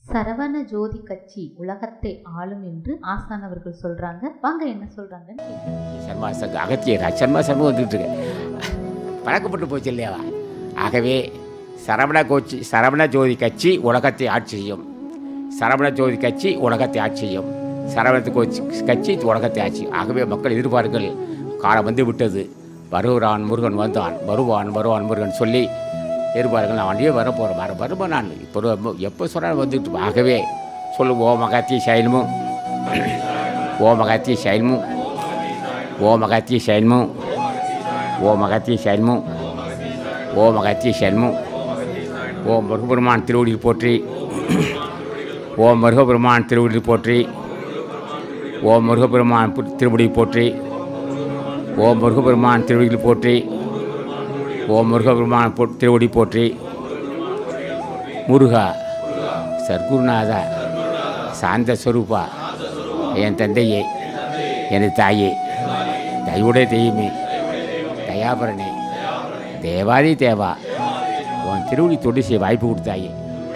சரவண ஜோதி கட்சி உலகத்தை ஆளும் என்று ஆசான் அவர்கள் சொல்றாங்க வாங்க என்ன சொல்றாங்கன்னு கேட்கலாம். சர்மா சங்க அகத்தியர் சர்மா சர்மா வந்துட்டு இருக்கு பழக்கப்பட்டு போச்சு இல்லையா ஆகவே சரவண கோச்சி சரவண ஜோதி கட்சி உலகத்தை ஆட்சி செய்யும் சரவண ஜோதி கட்சி உலகத்தை ஆட்சி செய்யும் சரவண கோச்சி கட்சி உலகத்தை ஆட்சி ஆகவே மக்கள் எதிர்பார்கள் காலம் வந்து விட்டது வருகிறான் முருகன் வந்தான் வருவான் வருவான் முருகன் சொல்லி எதிர்பார்கள் நான் வண்டியே வர போகிறேன் வர வருவேன் நான் இப்போ எப்போ சொன்னாலும் வந்துட்டு ஆகவே சொல்லு ஓ மகாத்திய சைலமும் ஓ மகாத்திய சைலமும் ஓ மகத்திய சண்மு ஓ மகத்திய சண்மு ஓ மகத்திய சண்மு ஓ முருகபெருமான் திருவடியில் போற்றி ஓ முருகபெருமான் திருவடியில் போற்றி ஓ முருகபெருமான் பு- திருவடியில் போற்றி ஓ முருகபெருமான் திருவடியில் போற்றி ஓ முருகபெருமான் பொ- திருவடி போற்றி முருகா சர்க்குருநாதா சாந்த ஸ்வரூபா என் தந்தையே எனது தாயே தயவுடைய தெய்வமே தயாபரணே தேவாதி தேவா உன் திருவடி தொண்டு செய்ய வாய்ப்பு கொடுத்தாயே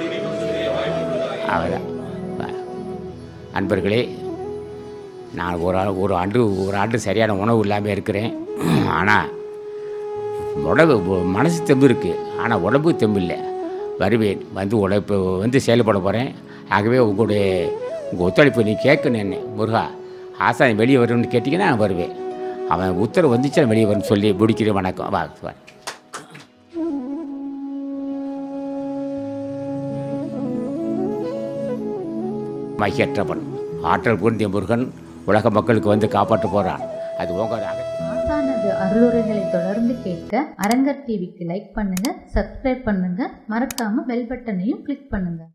அவதான் அன்பர்களே நான் ஒரு ஆள் ஒரு ஆண்டு ஒரு ஆண்டு சரியான உணவு இல்லாமல் இருக்கிறேன் ஆனால் உடம்பு மனசு தெம்பு இருக்குது ஆனால் உடம்பு தெம்பு இல்லை வருவேன் வந்து உழைப்பு வந்து செயல்பட போகிறேன் ஆகவே உங்களுடைய உங்கள் ஒத்துழைப்பு நீ கேட்கணும் என்ன முருகா ஆசான் வெளியே வரும்னு கேட்டிங்கன்னா நான் வருவேன் அவன் உத்தரவு வந்துச்சுன்னா வெளியே வரும்னு சொல்லி முடிக்கிறேன் வணக்கம் வா வா மையற்றவன் ஆற்றல் பொருந்திய முருகன் உலக மக்களுக்கு வந்து காப்பாற்ற போகிறான் அது உங்கள் அகத்தியம் ஆசானது அருளுரைகளை தொடர்ந்து கேட்க அரங்கர் டிவிக்கு லைக் பண்ணுங்க சப்ஸ்கிரைப் பண்ணுங்க மறக்காம பெல் பட்டனையும் கிளிக் பண்ணுங்க